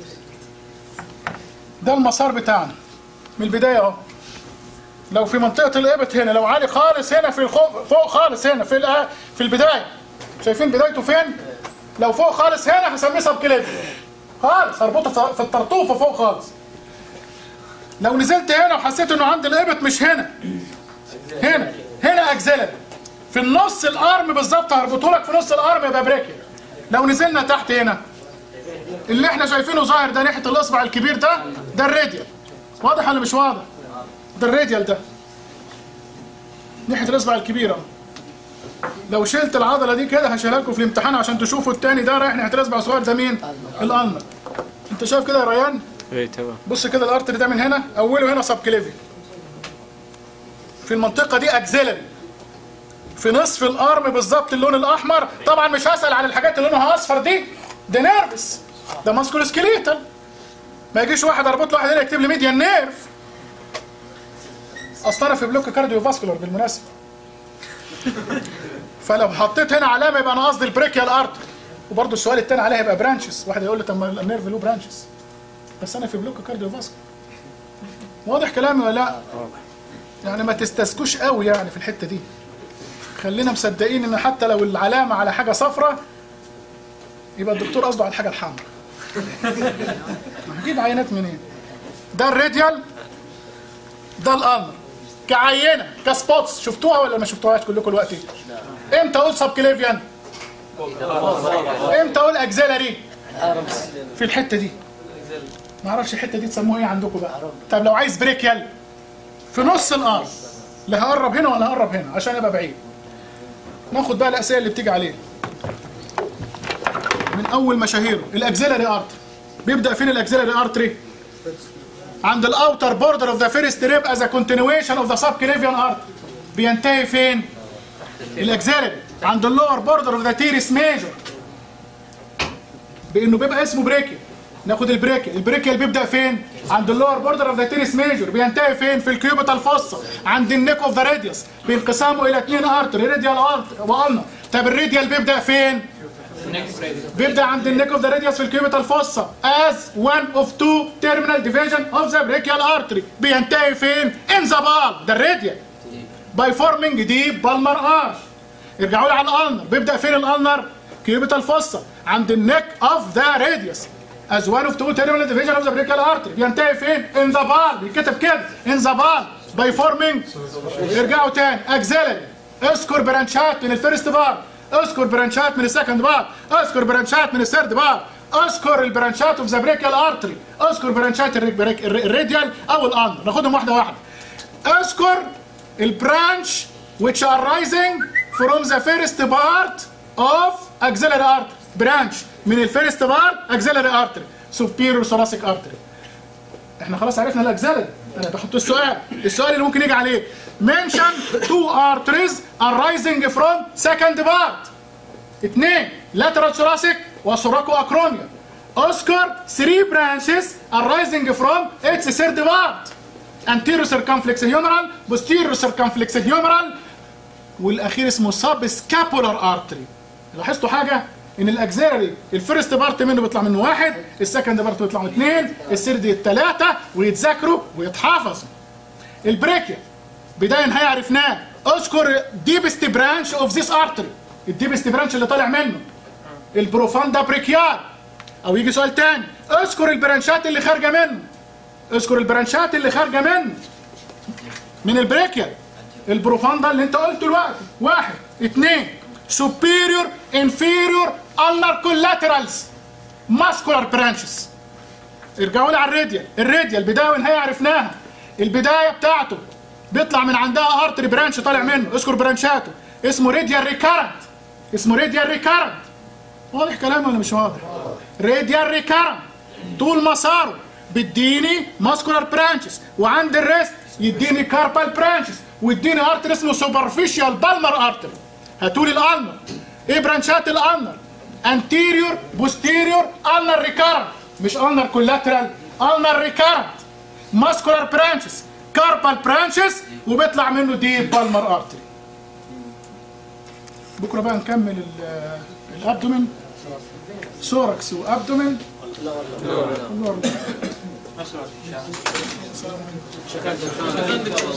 ده المسار بتاعنا من البدايه اهو لو في منطقه الابط هنا لو عالي خالص هنا في الخو- فوق خالص هنا في الأ- في البدايه شايفين بدايته فين لو فوق خالص هنا هسميه سب كليف خالص اربطه في- في الطرطوفه فوق خالص لو نزلت هنا وحسيت انه عند الابط مش هنا هنا هنا اكزيلري في النص الارم بالظبط هربطه لك في نص الارم يبقى بريكر لو نزلنا تحت هنا اللي احنا شايفينه ظاهر ده ناحيه الاصبع الكبير ده ده الراديال واضح ولا مش واضح ده الراديال ده ناحيه الاصبع الكبير اهو لو شلت العضله دي كده هشيلها لكم في الامتحان عشان تشوفوا التاني ده رايح ناحيه الاصبع الصغير ده مين الالمر انت شايف كده يا ريان اي تمام بص كده الارتري ده من هنا اوله هنا سب كليفي في المنطقه دي اكزيلري في نصف الارم بالظبط اللون الاحمر طبعا مش هسال على الحاجات اللي لونها اصفر دي ده نيرفس ده ماسكولو سكيليتال ما يجيش واحد اربط له واحد هنا يكتب لي ميديان نيرف اصل انا في بلوك كارديو فاسكولار بالمناسبه فلو حطيت هنا علامه يبقى انا قصدي البريكيال ارتري وبرده السؤال الثاني عليها يبقى برانشز واحد يقول لي طب ما النيرف له برانشز بس انا في بلوك كارديو فاسكولار واضح كلامي ولا لا يعني ما تستسكوش قوي يعني في الحته دي خلينا مصدقين ان حتى لو العلامه على حاجه صفراء يبقى الدكتور قصده على الحاجه الحمراء هجيب عينات منين ده الراديال ده الامر كعينه كسبوتس شفتوها ولا ما شفتوهاش كلكم دلوقتي امتى اقول سب كليفيان امتى اقول اكزيلري في الحته دي ما اعرفش الحته دي تسموها ايه عندكم بقى طب لو عايز بريكيال في نص الارض لا هقرب هنا ولا هقرب هنا عشان ابقى بعيد ناخد بقى الاسئله اللي بتيجي عليه من اول مشاهيره الاكزيلري ارتري بيبدا فين الاكزيلري ارتري عند الاوتر بوردر اوف ذا فيرست ريب از ا كونتينيويشن اوف ذا سب كليفيان ارتري بينتهي فين الاكزيلري عند اللور بوردر اوف ذا تيريس ميجر بانه بيبقى اسمه بريكل ناخد البريكل البريكل بيبدا فين عند اللور بوردر اوف ذا تيريس ميجر بينتهي فين في الكيوبيتال فوسا عند النيك اوف ذا راديوس بانقسامه الى اثنين ارتري راديال ارتري وقلنا طب الراديال بيبدا فين بيبدا عند النيك اوف ذا راديوس في الكيوبيتال فوسا as one of two terminal division of the brachial artery بينتهي فين in the bulb ده الراديال by forming deep palmar arch ارجعوا لي على الالنر بيبدا فين الالنر كيوبيتال فوسا عند النيك اوف ذا راديوس as one of two terminal division of the brachial artery بينتهي فين؟ in the ball بيتكتب كده in the ball by forming ارجعوا تاني axillary اذكر برانشات من الفيرست بار اذكر برانشات من السكند بار اذكر برانشات من الثيرد بار اذكر البرانشات اوف ذا بريكال ارتري اذكر برانشات الريك- بريك- الر- الراديال او الان ناخدهم واحده واحده اذكر البرانش which are rising from the first part of axillary artery branch من الفيرست بارت axillary artery superior thoracic artery احنا خلاص عرفنا الاكزيلري انا بحط السؤال السؤال اللي ممكن يجي عليه mention two arteries arising from second part اثنين lateral thoracic وسوراكو اكروميا اذكر 3 branches arising from its third part anterior circumflex humeral posterior circumflex humeral والاخير اسمه سب سكابولار ارتري لاحظتوا حاجه ان الاكزيلري الفيرست بارت منه بيطلع منه واحد السكند بارت بيطلع منه اثنين السيرد الثلاثه ويتذاكروا ويتحافظوا البريكيا بدايه نهايه عرفناه اذكر ديبست برانش اوف ذيس ارتري الديبست برانش اللي طالع منه البروفاندا بريكيال او يجي سؤال تاني اذكر البرانشات اللي خارجه منه اذكر البرانشات اللي خارجه منه من البريكيال البروفاندا اللي انت قلته دلوقتي واحد اثنين superior inferior ulnar collaterals muscular branches ارجعوا لي على الراديال الراديال بدايه ونهايه عرفناها البدايه بتاعته بيطلع من عندها ارتري برانش طالع منه اذكر برانشاته اسمه راديال ريكارنت اسمه راديال ريكارنت واضح كلامي ولا مش واضح راديال ريكارنت طول مساره بيديني ماسكولار برانشز وعند الريست يديني كاربال برانشز ويديني ارتر اسمه سوبرفيشال بالمر ارتر هاتولي الالنر ايه برانشات الالنر انتيريور بوستيريور النر ريكارنت مش النر كولاترال النر ريكارنت ماسكولار برانشز كاربال برانشز وبيطلع منه دي بالمر ارتري بكره بقى نكمل ال- الابدومين سوركس وابدومين اللور.